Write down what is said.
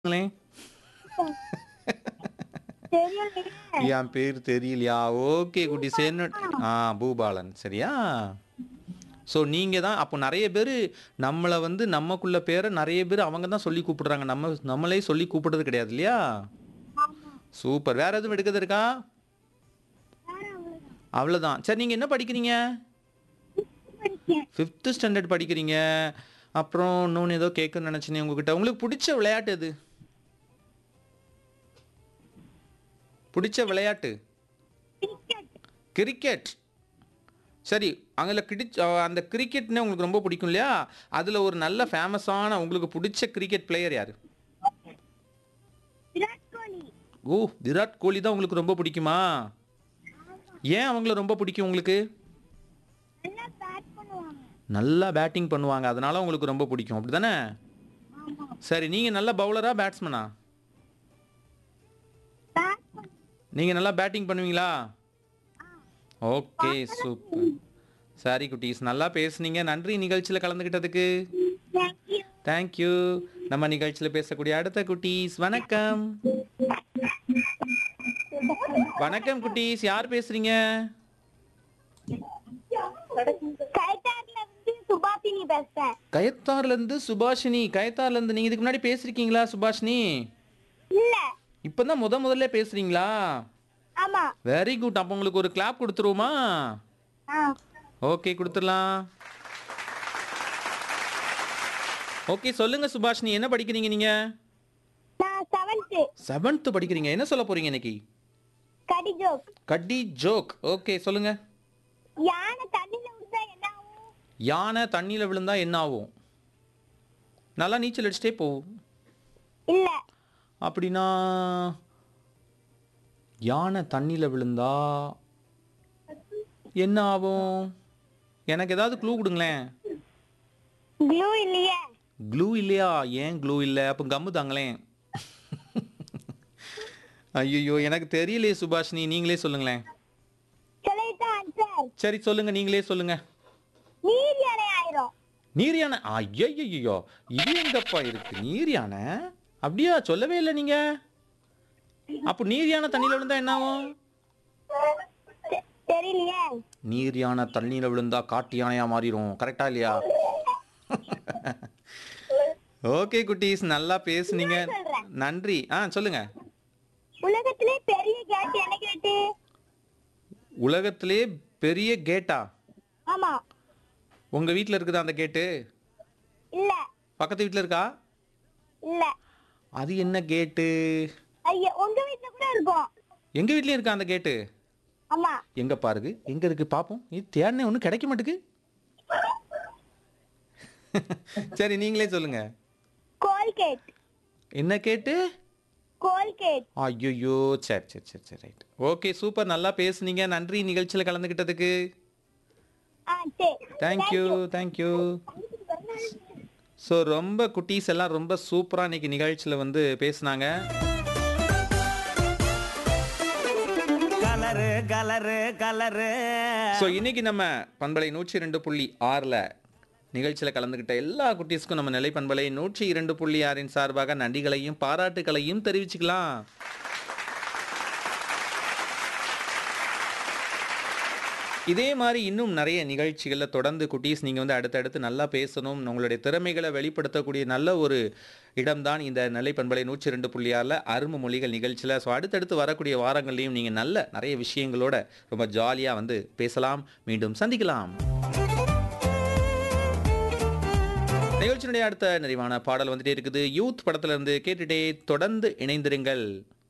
ங்களே. தெரியலையே என் பேர் தெரியலையா ஓகே குட்டீஸ் என்ன ஆ பூபாலன் சரியா ஸோ நீங்கள் தான் அப்போ நிறைய பேர் நம்மளை வந்து நமக்குள்ள பேரை நிறைய பேர் அவங்க தான் சொல்லி கூப்பிடுறாங்க நம்ம நம்மளே சொல்லி கூப்பிடுறது கிடையாது இல்லையா ஆமா சூப்பர் வேற எதுவும் எடுக்கிறது இருக்கா வேற அவ்வளவுதான் அவ்வளோதான் சரி நீங்கள் என்ன படிக்கிறீங்க படிச்சேன் ஃபிஃப்த்து ஸ்டாண்டர்ட் படிக்கிறீங்க அப்புறம் இன்னொன்று ஏதோ கேட்கணும்னு நினச்சினேன் உங்ககிட்ட உங்களுக்கு பிடிச்ச விளையாட்டு எது பிடிச்ச விளையாட்டு கிரிக்கெட் கிரிக்கெட் சரி அதில் கிடிச் அந்த கிரிக்கெட்னே உங்களுக்கு ரொம்ப பிடிக்கும் இல்லையா அதில் ஒரு நல்ல ஃபேமஸான உங்களுக்கு பிடிச்ச கிரிக்கெட் பிளேயர் யார் விராட் கோலி ஓ விராட் கோலி தான் உங்களுக்கு ரொம்ப பிடிக்குமா ஏன் அவங்கள ரொம்ப பிடிக்கும் உங்களுக்கு நல்லா பேட் பண்ணுவாங்க நல்லா பேட்டிங் பண்ணுவாங்க அதனால உங்களுக்கு ரொம்ப பிடிக்கும் அப்படி தானே ஆமா சரி நீங்கள் நல்ல பவுலரா பேட்ஸ்மனா பேட் பண்ண நீங்கள் நல்லா பேட்டிங் பண்ணுவீங்களா ஓகே சூப்பர் சரி குட்டீஸ் நல்லா பேசுனீங்க நன்றி நிகழ்ச்சியில் கலந்துக்கிட்டதுக்கு தேங்க்யூ தேங்க்யூ நம்ம நிகழ்ச்சியில் பேசக்கூடிய அடுத்த குட்டீஸ் வணக்கம் வணக்கம் குட்டீஸ் யார் பேசுறீங்க கைத்தார்ல இருந்து சுபாசினி பேசுறேன் கயத்தார்ல இருந்து சுபாஷினி கயத்தார்ல இருந்து நீங்க இதுக்கு முன்னாடி பேசிருக்கீங்களா சுபாஷினி இல்ல இப்பதான் முத முதல்ல பேசுறீங்களா ஆமா வெரி குட் அப்போ உங்களுக்கு ஒரு கிளாப் கொடுத்துருவோமா ஆ ஓகே கொடுத்துடலாம் ஓகே சொல்லுங்க சுபாஷினி என்ன படிக்கிறீங்க நீங்க நான் செவன்த்து செவன்த் படிக்கிறீங்க என்ன சொல்ல போறீங்க இன்னைக்கு கடி ஜோக் கட்டி ஜோக் ஓகே சொல்லுங்க யானை தண்ணில விழுந்தா என்ன ஆகும் யானை தண்ணியில் விழுந்தா என்ன ஆகும் நல்லா நீச்சல் அடிச்சிட்டே போகும் இல்ல அப்படின்னா யானை தண்ணியில் விழுந்தா என்ன ஆகும் எனக்கு ஏதாவது க்ளூ கொடுங்களேன் க்ளூ இல்லையே க்ளூ இல்லையா ஏன் க்ளூ இல்லை அப்போ கம்மு தாங்களேன் ஐயோ எனக்கு தெரியலையே சுபாஷினி நீங்களே சொல்லுங்களேன் சொல்லிட்டு ஆன்சர் சரி சொல்லுங்க நீங்களே சொல்லுங்க நீர் யானை ஆயிரும் நீர் யானை ஐயோ இது எங்கப்பா இருக்கு நீர் யானை அப்படியா சொல்லவே இல்லை நீங்க அப்போ நீர் யானை தண்ணியில் விழுந்தா என்ன ஆகும் தெ- தெரியலையே நீர் யானை தண்ணியில் விழுந்தா காட்டு யானையா மாறிடும் கரெக்டா இல்லையா ஓகே குட்டீஸ் நல்லா பேசுனீங்க சொல்றேன். நன்றி ஆ சொல்லுங்க உலகத்திலே பெரிய கேட் என்ன கேட்டு உலகத்திலே பெரிய கேட்டா ஆமா உங்க வீட்டில் இருக்குதா அந்த கேட்டு இல்ல பக்கத்து வீட்டில் இருக்கா இல்ல அது என்ன கேட்டு ஐயா உங்க வீட்ல கூட இருக்கும் எங்க வீட்லயும் இருக்கா அந்த கேட்டு ஆமா எங்க பாருங்க எங்க இருக்கு பாப்போம் இது தேடினே ஒன்றும் கிடைக்க மாட்டுக்கு சரி நீங்களே சொல்லுங்க கோல்கேட் என்ன கேட்டு கோல்கேட் ஐயோ சரி சரி சரி சரி ரைட் ஓகே சூப்பர் நல்லா பேசுனீங்க நன்றி நிகழ்ச்சியில் கலந்துக்கிட்டதுக்கு ஆ சரி தேங்க்யூ தேங்க்யூ ஸோ ரொம்ப குட்டீஸ் எல்லாம் ரொம்ப சூப்பராக இன்னைக்கு நிகழ்ச்சியில் வந்து பேசுனாங்க கலரு கலரு கலரு ஸோ இன்னைக்கு நம்ம பண்பலை நூற்றி ரெண்டு புள்ளி ஆறில் நிகழ்ச்சியில் கலந்துக்கிட்ட எல்லா குட்டீஸ்க்கும் நம்ம நிலை பண்பலை நூற்றி இரண்டு புள்ளி ஆறின் சார்பாக நன்றிகளையும் பாராட்டுகளையும் தெரிவிச்சுக்கலாம் இதே மாதிரி இன்னும் நிறைய நிகழ்ச்சிகளில் தொடர்ந்து குட்டீஸ் நீங்கள் வந்து அடுத்தடுத்து நல்லா பேசணும் உங்களுடைய திறமைகளை வெளிப்படுத்தக்கூடிய நல்ல ஒரு இடம்தான் இந்த நிலை பண்பலை நூற்றி ரெண்டு புள்ளி ஆறில் அரும்பு மொழிகள் நிகழ்ச்சியில் ஸோ அடுத்தடுத்து வரக்கூடிய வாரங்கள்லையும் நீங்கள் நல்ல நிறைய விஷயங்களோட ரொம்ப ஜாலியாக வந்து பேசலாம் மீண்டும் சந்திக்கலாம் நிகழ்ச்சியினுடைய அடுத்த நிறைவான பாடல் வந்துட்டே இருக்குது யூத் படத்துல இருந்து கேட்டுட்டே தொடர்ந்து இணைந்திருங்கள்